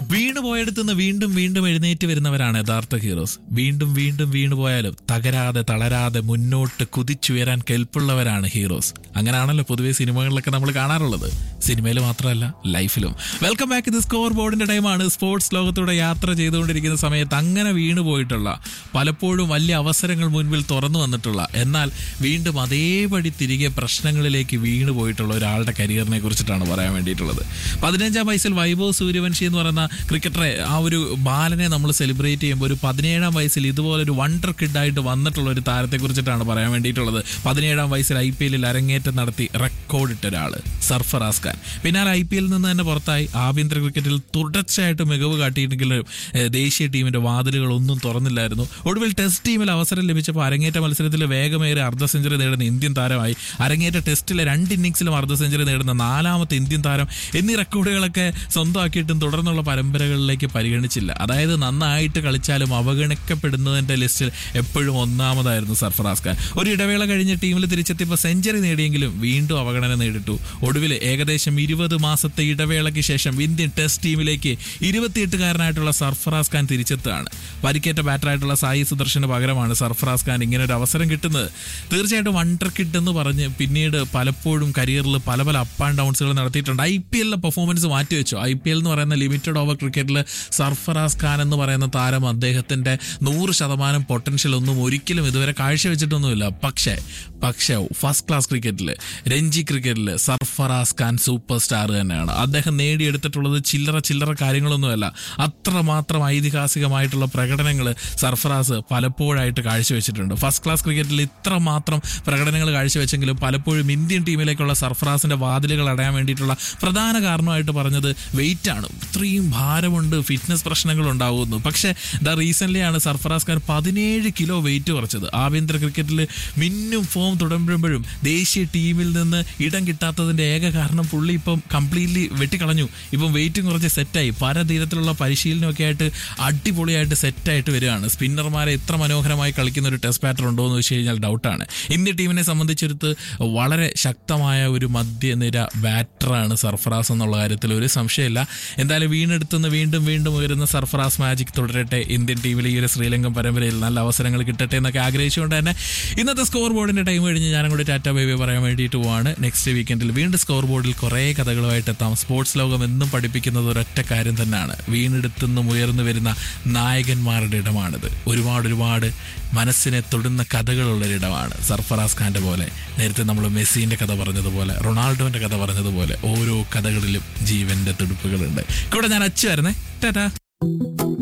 വീണു പോയെടുത്തുനിന്ന് വീണ്ടും വീണ്ടും എഴുന്നേറ്റ് വരുന്നവരാണ് യഥാർത്ഥ ഹീറോസ് വീണ്ടും വീണ്ടും വീണു പോയാലും തകരാതെ തളരാതെ മുന്നോട്ട് കുതിച്ചുയരാൻ കെൽപ്പുള്ളവരാണ് ഹീറോസ് അങ്ങനെയാണല്ലോ പൊതുവെ സിനിമകളിലൊക്കെ നമ്മൾ കാണാറുള്ളത് സിനിമയിൽ മാത്രമല്ല ലൈഫിലും വെൽക്കം ബാക്ക് ഇത് സ്കോർ ബോർഡിന്റെ ടൈമാണ് സ്പോർട്സ് ലോകത്തൂടെ യാത്ര ചെയ്തുകൊണ്ടിരിക്കുന്ന സമയത്ത് അങ്ങനെ വീണു പോയിട്ടുള്ള പലപ്പോഴും വലിയ അവസരങ്ങൾ മുൻപിൽ തുറന്നു വന്നിട്ടുള്ള എന്നാൽ വീണ്ടും അതേപടി തിരികെ പ്രശ്നങ്ങളിലേക്ക് വീണു പോയിട്ടുള്ള ഒരാളുടെ കരിയറിനെ കുറിച്ചിട്ടാണ് പറയാൻ വേണ്ടിയിട്ടുള്ളത് പതിനഞ്ചാം വയസ്സിൽ വൈഭവ് സൂര്യവംശി എന്ന് പറയുന്ന ക്രിക്കറ്ററെ ആ ഒരു ബാലനെ നമ്മൾ സെലിബ്രേറ്റ് ചെയ്യുമ്പോൾ ഒരു പതിനേഴാം വയസ്സിൽ ഇതുപോലെ ഒരു വണ്ടർ കിഡായിട്ട് വന്നിട്ടുള്ള ഒരു താരത്തെ കുറിച്ചിട്ടാണ് പറയാൻ വേണ്ടിയിട്ടുള്ളത് പതിനേഴാം വയസ്സിൽ ഐ പി എല്ലിൽ അരങ്ങേറ്റം നടത്തി റെക്കോർഡിട്ട ഒരാള് സർഫറാസ് ഖാൻ പിന്നാലെ ഐ പി എല്ലിൽ നിന്ന് തന്നെ പുറത്തായി ആഭ്യന്തര ക്രിക്കറ്റിൽ തുടർച്ചയായിട്ട് മികവ് കാട്ടിയിട്ടുണ്ടെങ്കിലും ഏഹ്, ദേശീയ ടീമിന്റെ വാതിലുകൾ ഒന്നും തുറന്നില്ലായിരുന്നു ഒടുവിൽ ടെസ്റ്റ് ടീമിൽ അവസരം ലഭിച്ചപ്പോൾ അരങ്ങേറ്റ മത്സരത്തിൽ വേഗമേറെ അർദ്ധ സെഞ്ചുറി നേടുന്ന ഇന്ത്യൻ താരമായി അരങ്ങേറ്റ ടെസ്റ്റിലെ രണ്ട് ഇന്നിംഗ്സിലും അർദ്ധ സെഞ്ചുറി നേടുന്ന നാലാമത്തെ ഇന്ത്യൻ താരം എന്നീ റെക്കോർഡുകളൊക്കെ സ്വന്തമാക്കിയിട്ടും തുടർന്നുള്ള പരമ്പരകളിലേക്ക് പരിഗണിച്ചില്ല അതായത് നന്നായിട്ട് കളിച്ചാലും അവഗണിക്കപ്പെടുന്നതിന്റെ ലിസ്റ്റിൽ എപ്പോഴും ഒന്നാമതായിരുന്നു സർഫറാസ് ഖാൻ ഒരു ഇടവേള കഴിഞ്ഞ് ടീമിൽ തിരിച്ചെത്തിയപ്പോൾ സെഞ്ചുറി നേടിയെങ്കിലും വീണ്ടും അവഗണന നേരിട്ടു ഒടുവിൽ ഏകദേശം ഇരുപത് മാസത്തെ ഇടവേളയ്ക്ക് ശേഷം ഇന്ത്യൻ ടെസ്റ്റ് ടീമിലേക്ക് ഇരുപത്തിയെട്ടുകാരനായിട്ടുള്ള സർഫറാസ് ഖാൻ തിരിച്ചെത്തുകയാണ് പരിക്കേറ്റ ബാറ്ററായിട്ടുള്ള സായി സുദർശന് പകരമാണ് സർഫറാസ് ഖാൻ ഇങ്ങനെ ഒരു അവസരം കിട്ടുന്നത് തീർച്ചയായിട്ടും വണ്ടർ കിഡ് എന്ന് പറഞ്ഞ് പിന്നീട് പലപ്പോഴും കരിയറിൽ പല പല അപ്പ് ആൻഡ് ഡൗൺസുകൾ നടത്തിയിട്ടുണ്ട് ഐ പി എല്ലിലെ പെർഫോമൻസ് മാറ്റിവെച്ചു ഐ പി എൽ എന്ന് പറയുന്ന ലിമിറ്റഡ് ഓവർ ക്രിക്കറ്റിൽ സർഫറാസ് ഖാൻ എന്ന് പറയുന്ന താരം അദ്ദേഹത്തിന്റെ നൂറ് ശതമാനം പൊട്ടൻഷ്യൽ ഒന്നും ഒരിക്കലും ഇതുവരെ കാഴ്ചവെച്ചിട്ടൊന്നുമില്ല പക്ഷേ പക്ഷേ ഫസ്റ്റ് ക്ലാസ് ക്രിക്കറ്റിൽ രഞ്ജി ക്രിക്കറ്റിൽ സർഫറാസ് ഖാൻ സൂപ്പർ സ്റ്റാർ തന്നെയാണ് അദ്ദേഹം നേടിയെടുത്തിട്ടുള്ളത് ചില്ലറ ചില്ലറ കാര്യങ്ങളൊന്നുമല്ല അത്രമാത്രം ഐതിഹാസികമായിട്ടുള്ള പ്രകടനങ്ങൾ സർഫറാസ് പലപ്പോഴായിട്ട് കാഴ്ചവെച്ചിട്ടുണ്ട് ഫസ്റ്റ് ക്ലാസ് ക്രിക്കറ്റിൽ ഇത്രമാത്രം പ്രകടനങ്ങൾ കാഴ്ചവെച്ചെങ്കിലും പലപ്പോഴും ഇന്ത്യൻ ടീമിലേക്കുള്ള സർഫറാസിന്റെ വാതിലുകൾ അടയാൻ വേണ്ടിയിട്ടുള്ള പ്രധാന കാരണമായിട്ട് പറഞ്ഞത് വെയിറ്റ് ആണ് ഇത്രയും ഭാരമുണ്ട് ഫിറ്റ്നസ് പ്രശ്നങ്ങൾ ഉണ്ടാവുന്നു പക്ഷേ ദ റീസെന്റ് ആണ് സർഫറാസ് ഖാൻ പതിനേഴ് കിലോ വെയിറ്റ് കുറച്ചത് ആഭ്യന്തര ക്രിക്കറ്റിൽ മിന്നും ഫോം തുടരുമ്പോഴും ദേശീയ ടീമിൽ നിന്ന് ഇടം കിട്ടാത്തതിന്റെ ഏക കാരണം പുള്ളി ഇപ്പം കംപ്ലീറ്റ്ലി വെട്ടിക്കളഞ്ഞു ഇപ്പം വെയിറ്റും കുറച്ച് സെറ്റായി പല തീരത്തിലുള്ള പരിശീലനമൊക്കെ ആയിട്ട് അടിപൊളിയായിട്ട് സെറ്റായിട്ട് വരികയാണ് സ്പിന്നർമാരെ ഇത്ര മനോഹരമായി കളിക്കുന്ന ഒരു ടെസ്റ്റ് ബാറ്റർ ഉണ്ടോ എന്ന് വെച്ച് കഴിഞ്ഞാൽ ഡൗട്ടാണ് ഇന്ത്യ ടീമിനെ സംബന്ധിച്ചെടുത്ത് വളരെ ശക്തമായ ഒരു മധ്യനിര ബാറ്ററാണ് സർഫറാസ് എന്നുള്ള കാര്യത്തിൽ ഒരു സംശയമില്ല എന്തായാലും വീണെടുത്തുനിന്ന് വീണ്ടും വീണ്ടും ഉയരുന്ന സർഫറാസ് മാജിക് തുടരട്ടെ ഇന്ത്യൻ ടീമിൽ ഈ ഒരു ശ്രീലങ്കൻ പരമ്പരയിൽ നല്ല അവസരങ്ങൾ കിട്ടട്ടെ എന്നൊക്കെ ആഗ്രഹിച്ചുകൊണ്ട് തന്നെ ഇന്നത്തെ സ്കോർ ബോർഡിന്റെ ടൈം കഴിഞ്ഞ് ഞാനും കൂടി ടാറ്റ ബേബി പറയാൻ വേണ്ടിയിട്ട് പോവാണ് നെക്സ്റ്റ് വീക്കെൻഡിൽ വീണ്ടും സ്കോർ ബോർഡിൽ കുറേ കഥകളുമായിട്ട് എത്താം സ്പോർട്സ് ലോകം എന്നും പഠിപ്പിക്കുന്നത് ഒരൊറ്റ കാര്യം തന്നെയാണ് വീണെടുത്തുനിന്നും ഉയർന്നു വരുന്ന നായകന്മാരുടെ ഇടമാണിത് ഒരുപാട് ഒരുപാട് മനസ്സിനെ തൊടുന്ന കഥകളുള്ളൊരിടമാണ് സർഫറാസ് ഖാന്റെ പോലെ നേരത്തെ നമ്മൾ മെസ്സിന്റെ കഥ പറഞ്ഞതുപോലെ റൊണാൾഡോന്റെ കഥ പറഞ്ഞതുപോലെ ഓരോ കഥകളിലും ജീവന്റെ തുടുപ്പുകളുണ്ട് കൂടെ ഞാൻ അച്ചു വരുന്നേ ടാറ്റാ